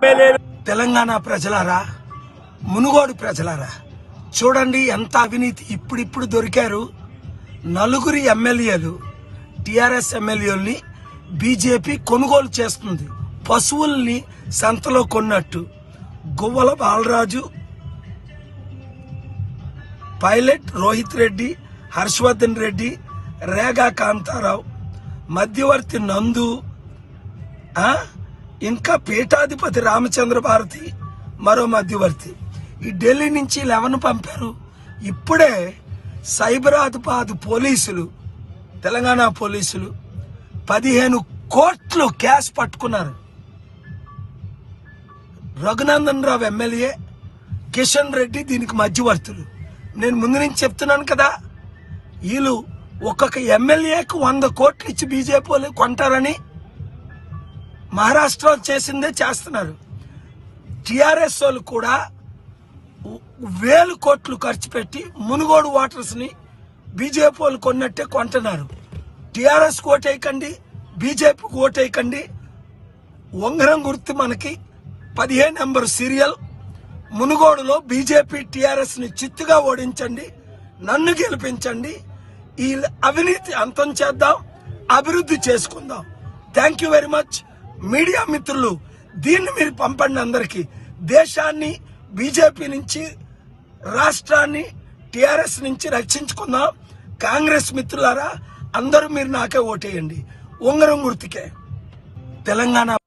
తెలంగాణ ప్రజలారా మునుగోడు ప్రజలారా చూడండి ఎంత అవినీతి ఇప్పుడిప్పుడు దొరికారు నలుగురి ఎమ్మెల్యేలు టిఆర్ఎస్ ఎమ్మెల్యేలని బీజేపీ కొనుగోలు చేస్తుంది పశువుల్ని సంతలో కొన్నట్టు గువ్వల బాలరాజు పైలట్ రోహిత్ రెడ్డి హర్షవర్ధన్ రెడ్డి రేగా కాంతారావు మధ్యవర్తి నందు ఆ? ఇంకా పీఠాధిపతి రామచంద్ర భారతి మరో మధ్యవర్తి ఈ ఢిల్లీ నుంచి లెవెన్ పంపారు ఇప్పుడే సైబరాబాద్ పోలీసులు తెలంగాణ పోలీసులు పదిహేను కోట్లు క్యాష్ పట్టుకున్నారు రఘునందన్ రావు ఎమ్మెల్యే కిషన్ రెడ్డి దీనికి మధ్యవర్తులు నేను ముందు నుంచి చెప్తున్నాను కదా వీళ్ళు ఒక్కొక్క ఎమ్మెల్యేకు వంద కోట్లు ఇచ్చి బీజేపీ వాళ్ళు కొంటారని మహారాష్ట్రలో చేసిందే చేస్తున్నారు టిఆర్ఎస్ వాళ్ళు కూడా వేలు కోట్లు ఖర్చు పెట్టి మునుగోడు వాటర్స్ ని బీజేపీ వాళ్ళు కొన్నట్టే కొంటున్నారు టిఆర్ఎస్ ఓటేయకండి బీజేపీకి ఓటేయకండి ఉంగరం గుర్తు మనకి పదిహేను నెంబర్ సీరియల్ మునుగోడులో బీజేపీ టిఆర్ఎస్ ని చిత్తుగా ఓడించండి నన్ను గెలిపించండి ఈ అవినీతి అంతం చేద్దాం అభివృద్ధి చేసుకుందాం thank you very much media మిత్రులు దీన్ని మీరు పంపండి అందరికి దేశాన్ని బీజేపీ నుంచి రాష్ట్రాన్ని టిఆర్ఎస్ నుంచి రక్షించుకుందాం కాంగ్రెస్ మిత్రులారా అందరూ మీరు నాకే ఓటేయండి ఉంగరం గుర్తుకే తెలంగాణ